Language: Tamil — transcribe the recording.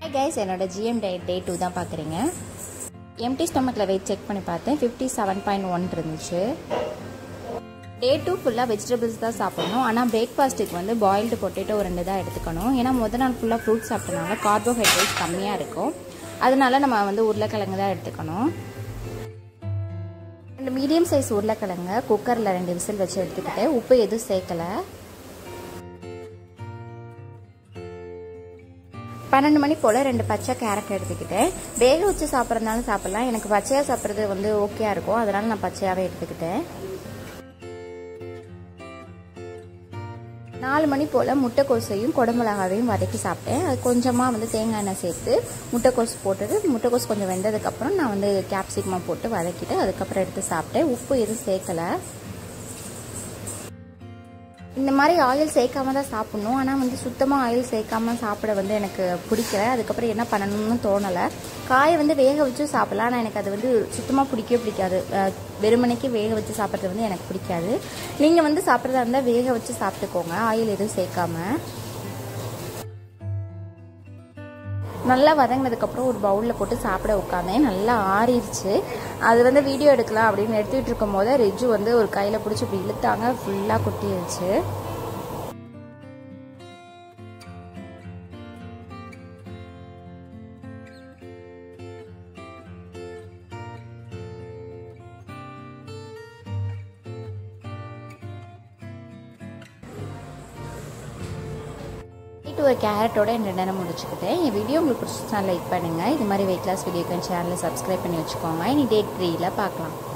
ஹாய் கைஸ் என்னோட ஜிஎம் டயட் டே டூ தான் பார்க்குறீங்க எம்டி ஸ்டொமக்கில் வெயிட் செக் பண்ணி பார்த்தேன் ஃபிஃப்டி செவன் பாயிண்ட் ஒன் இருந்துச்சு டே டூ ஃபுல்லாக வெஜிடபிள்ஸ் தான் சாப்பிடணும் ஆனால் பிரேக்ஃபாஸ்ட்டுக்கு வந்து பாயில்டு பொட்டேட்டோ ரெண்டு தான் எடுத்துக்கணும் ஏன்னா முதல் நாள் ஃபுல்லாக ஃப்ரூட்ஸ் சாப்பிட்டனால கார்போஹைட்ரேட்ஸ் கம்மியாக இருக்கும் அதனால நம்ம வந்து உருளைக்கிழங்கு தான் எடுத்துக்கணும் ரெண்டு மீடியம் சைஸ் உருளைக்கிழங்க குக்கரில் ரெண்டு விசில் வச்சு எடுத்துக்கிட்டேன் உப்பு எதுவும் சேர்க்கலை பன்னெண்டு மணி போல் ரெண்டு பச்சை கேரட் எடுத்துக்கிட்டேன் வேக வச்சு சாப்பிட்றதுனால சாப்பிட்லாம் எனக்கு பச்சையாக சாப்பிட்றது வந்து ஓகேயாக இருக்கும் அதனால் நான் பச்சையாகவே எடுத்துக்கிட்டேன் நாலு மணி போல் முட்டைக்கோசையும் குடமிளகாவையும் வதக்கி சாப்பிட்டேன் அது கொஞ்சமாக வந்து தேங்காய் எண்ணெய் சேர்த்து முட்டைக்கோஸ் போட்டுட்டு முட்டைக்கோஸ் கொஞ்சம் வெந்ததுக்கப்புறம் நான் வந்து கேப்சிகமாக போட்டு வதக்கிட்டு அதுக்கப்புறம் எடுத்து சாப்பிட்டேன் உப்பு எதுவும் சேர்க்கலை இந்த மாதிரி ஆயில் சேர்க்காம தான் சாப்பிட்ணும் ஆனால் வந்து சுத்தமாக ஆயில் சேர்க்காம சாப்பிட வந்து எனக்கு பிடிக்கல அதுக்கப்புறம் என்ன பண்ணணும்னு தோணலை காயை வந்து வேக வச்சு சாப்பிடலாம் ஆனால் எனக்கு அது வந்து சுத்தமாக பிடிக்கவே பிடிக்காது வெறுமனைக்கு வேக வச்சு சாப்பிட்றது வந்து எனக்கு பிடிக்காது நீங்கள் வந்து சாப்பிட்றதா இருந்தால் வேக வச்சு சாப்பிட்டுக்கோங்க ஆயில் எதுவும் சேர்க்காம நல்லா வதங்கினதுக்கப்புறம் ஒரு பவுலில் போட்டு சாப்பிட உட்காந்தேன் நல்லா ஆறிடுச்சு அது வந்து வீடியோ எடுக்கலாம் அப்படின்னு எடுத்துகிட்டு இருக்கும் போது ரிஜு வந்து ஒரு கையில் பிடிச்சி இப்படி இழுத்தாங்க ஃபுல்லாக கொட்டிடுச்சு நைட்டு ஒரு கேரட்டோட என் ரெண்டு முடிச்சுக்கிட்டேன் என் வீடியோ உங்களுக்கு பிடிச்சிருந்தா லைக் பண்ணுங்கள் இது மாதிரி வெயிட் லாஸ் வீடியோக்கு சேனலை சப்ஸ்கிரைப் பண்ணி வச்சுக்கோங்க இனி டேட் த்ரீயில் பார்க்கலாம்